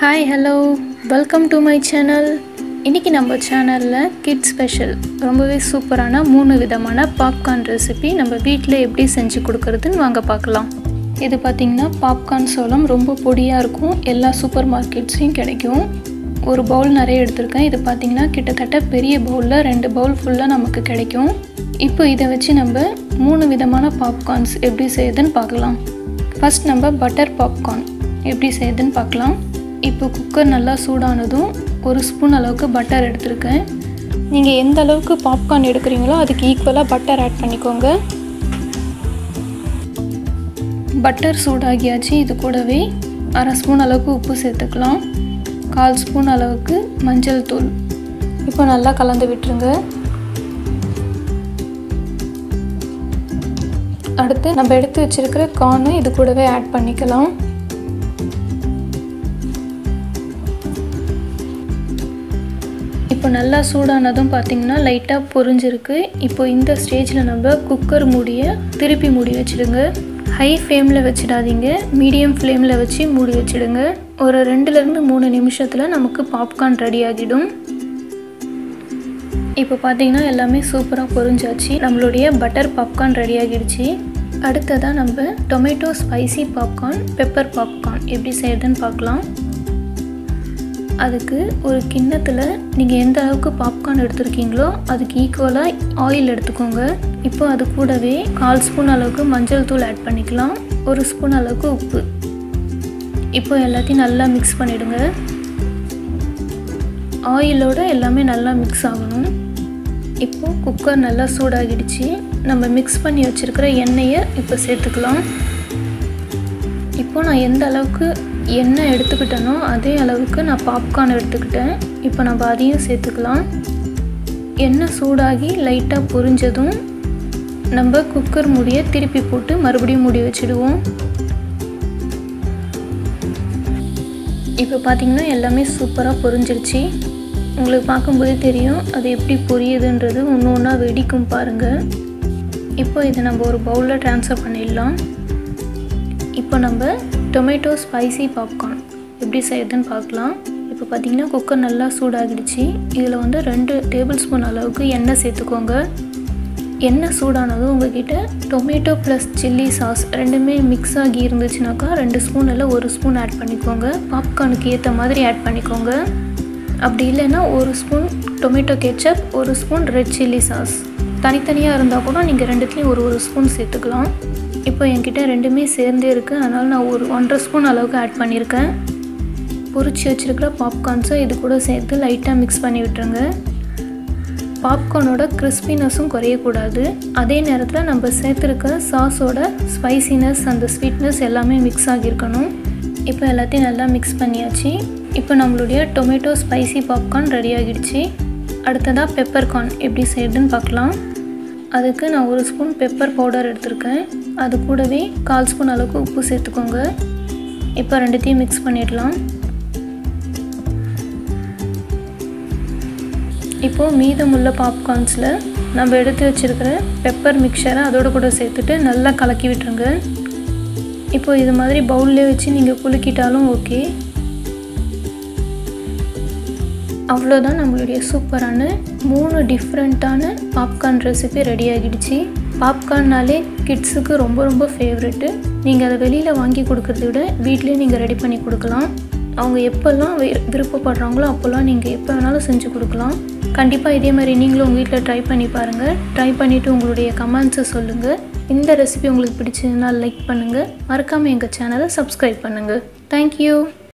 hi hello welcome to my channel இன்றைக்கி நம்ம சேனலில் கிட் ஸ்பெஷல் ரொம்பவே சூப்பரான மூணு விதமான பாப்கார்ன் ரெசிபி நம்ம வீட்டில் எப்படி செஞ்சு கொடுக்கறதுன்னு வாங்க பார்க்கலாம் இது பார்த்திங்கன்னா பாப்கார்ன் சோளம் ரொம்ப பொடியாக இருக்கும் எல்லா சூப்பர் மார்க்கெட்ஸ்லையும் கிடைக்கும் ஒரு பவுல் நிறைய எடுத்திருக்கேன் இது பார்த்திங்கன்னா கிட்டத்தட்ட பெரிய பவுலில் ரெண்டு பவுல் ஃபுல்லாக நமக்கு கிடைக்கும் இப்போ இதை வச்சு நம்ம மூணு விதமான பாப்கார்ன்ஸ் எப்படி செய்யுதுன்னு பார்க்கலாம் ஃபஸ்ட் நம்ம பட்டர் பாப்கார்ன் எப்படி செய்யுதுன்னு பார்க்கலாம் இப்போ குக்கர் நல்லா சூடானதும் ஒரு ஸ்பூன் அளவுக்கு பட்டர் எடுத்திருக்கேன் நீங்கள் எந்த அளவுக்கு பாப்கார்ன் எடுக்கிறீங்களோ அதுக்கு ஈக்குவலாக பட்டர் ஆட் பண்ணிக்கோங்க பட்டர் சூடாகியாச்சு இது கூடவே அரை ஸ்பூன் அளவுக்கு உப்பு சேர்த்துக்கலாம் கால் ஸ்பூன் அளவுக்கு மஞ்சள் தூள் இப்போ நல்லா கலந்து விட்டுருங்க அடுத்து நம்ம எடுத்து வச்சிருக்கிற கார்னு இது கூடவே ஆட் பண்ணிக்கலாம் இப்போ நல்லா சூடானதும் பார்த்திங்கன்னா லைட்டாக பொரிஞ்சிருக்கு இப்போ இந்த ஸ்டேஜில் நம்ம குக்கர் மூடியை திருப்பி மூடி வச்சுடுங்க ஹை ஃப்ளேமில் வச்சிடாதீங்க மீடியம் ஃப்ளேமில் வச்சு மூடி வச்சிடுங்க ஒரு ரெண்டுலேருந்து மூணு நிமிஷத்தில் நமக்கு பாப்கார்ன் ரெடி ஆகிடும் இப்போ பார்த்தீங்கன்னா எல்லாமே சூப்பராக பொரிஞ்சாச்சு நம்மளுடைய பட்டர் பாப்கார்ன் ரெடி ஆகிடுச்சு அடுத்ததாக நம்ம tomato spicy popcorn pepper popcorn எப்படி செய்யறதுன்னு பார்க்கலாம் அதுக்கு ஒரு கிண்ணத்தில் நீங்கள் எந்த அளவுக்கு பாப்கார்ன் எடுத்திருக்கீங்களோ அதுக்கு ஈக்குவலாக ஆயில் எடுத்துக்கோங்க இப்போ அது கூடவே கால் ஸ்பூன் அளவுக்கு மஞ்சள் தூள் ஆட் பண்ணிக்கலாம் ஒரு ஸ்பூன் அளவுக்கு உப்பு இப்போ எல்லாத்தையும் நல்லா மிக்ஸ் பண்ணிவிடுங்க ஆயிலோட எல்லாமே நல்லா மிக்ஸ் ஆகணும் இப்போது குக்கர் நல்லா சூடாகிடுச்சு நம்ம மிக்ஸ் பண்ணி வச்சுருக்கிற எண்ணெயை இப்போ சேர்த்துக்கலாம் இப்போது நான் எந்த அளவுக்கு எண்ணெய் எடுத்துக்கிட்டேனோ அதே அளவுக்கு நான் பாப்கார்ன் எடுத்துக்கிட்டேன் இப்போ நம்ம அதையும் சேர்த்துக்கலாம் எண்ணெய் சூடாகி லைட்டாக பொரிஞ்சதும் நம்ம குக்கர் மூடியை திருப்பி போட்டு மறுபடியும் மூடி வச்சுடுவோம் இப்போ பார்த்திங்கன்னா எல்லாமே சூப்பராக பொரிஞ்சிருச்சு உங்களுக்கு பார்க்கும்போதே தெரியும் அது எப்படி பொரியுதுன்றது ஒன்று ஒன்றா வெடிக்கும் பாருங்கள் இப்போ இதை நம்ம ஒரு பவுலில் ட்ரான்ஸ்ஃபர் பண்ணிடலாம் இப்போ நம்ம டொமேட்டோ ஸ்பைசி பாப்கார்ன் எப்படி செய்யுதுன்னு பார்க்கலாம் இப்போ பார்த்திங்கன்னா குக்கர் நல்லா சூடாகிடுச்சு இதில் வந்து ரெண்டு டேபிள் ஸ்பூன் அளவுக்கு எண்ணெய் சேர்த்துக்கோங்க எண்ணெய் சூடானதும் உங்ககிட்ட டொமேட்டோ ப்ளஸ் சில்லி சாஸ் ரெண்டுமே மிக்ஸ் ஆகி இருந்துச்சுனாக்கா ரெண்டு ஸ்பூன் இல்லை ஒரு ஸ்பூன் ஆட் பண்ணிக்கோங்க பாப்கார்னுக்கு ஏற்ற மாதிரி ஆட் பண்ணிக்கோங்க அப்படி இல்லைன்னா ஒரு ஸ்பூன் டொமேட்டோ கெச்சப் ஒரு ஸ்பூன் ரெட் சில்லி சாஸ் தனித்தனியாக இருந்தால் கூட நீங்கள் ரெண்டுத்துலேயும் ஒரு ஒரு ஸ்பூன் சேர்த்துக்கலாம் இப்போ என்கிட்ட ரெண்டுமே சேர்ந்தே இருக்குது அதனால் நான் ஒரு ஒன்றரை ஸ்பூன் அளவுக்கு ஆட் பண்ணியிருக்கேன் பொரிச்சு வச்சுருக்கிற பாப்கார்ன்ஸை இது கூட சேர்த்து லைட்டாக மிக்ஸ் பண்ணி விட்டுருங்க பாப்கார்னோட கிறிஸ்பினஸும் குறையக்கூடாது அதே நேரத்தில் நம்ம சேர்த்துருக்க சாஸோட ஸ்பைசினஸ் அந்த ஸ்வீட்னஸ் எல்லாமே மிக்ஸ் ஆகியிருக்கணும் இப்போ எல்லாத்தையும் நல்லா மிக்ஸ் பண்ணியாச்சு இப்போ நம்மளுடைய டொமேட்டோ ஸ்பைசி பாப்கார்ன் ரெடி ஆகிடுச்சு அடுத்ததாக பெப்பர் கார்ன் எப்படி செய்யுதுன்னு பார்க்கலாம் அதுக்கு நான் ஒரு ஸ்பூன் பெப்பர் பவுடர் எடுத்திருக்கேன் அது கூடவே கால் ஸ்பூன் அளவுக்கு உப்பு சேர்த்துக்கோங்க இப்போ ரெண்டுத்தையும் மிக்ஸ் பண்ணிடலாம் இப்போது மீதமுள்ள பாப்கார்ன்ஸில் நம்ம எடுத்து வச்சுருக்கிற பெப்பர் மிக்சரை அதோடு கூட சேர்த்துட்டு நல்லா கலக்கி விட்டுருங்க இப்போது இது மாதிரி பவுல்லே வச்சு நீங்கள் குலுக்கிட்டாலும் ஓகே அவ்வளோதான் நம்மளுடைய சூப்பரான மூணு டிஃப்ரெண்ட்டான பாப்கார்ன் ரெசிபி ரெடி ஆகிடுச்சு பாப்கார்ன்னாலே கிட்ஸுக்கு ரொம்ப ரொம்ப ஃபேவரெட்டு நீங்கள் அதை வெளியில் வாங்கி கொடுக்கறத விட வீட்லேயே நீங்கள் ரெடி பண்ணி கொடுக்கலாம் அவங்க எப்போல்லாம் விருப்பப்படுறாங்களோ அப்போல்லாம் நீங்கள் எப்போ வேணாலும் செஞ்சு கொடுக்கலாம் கண்டிப்பாக இதே மாதிரி நீங்களும் உங்கள் வீட்டில் ட்ரை பண்ணி பாருங்கள் ட்ரை பண்ணிவிட்டு உங்களுடைய கமெண்ட்ஸை சொல்லுங்கள் இந்த ரெசிபி உங்களுக்கு பிடிச்சதுன்னா லைக் பண்ணுங்கள் மறக்காமல் எங்கள் சேனலை சப்ஸ்கிரைப் பண்ணுங்கள் தேங்க்யூ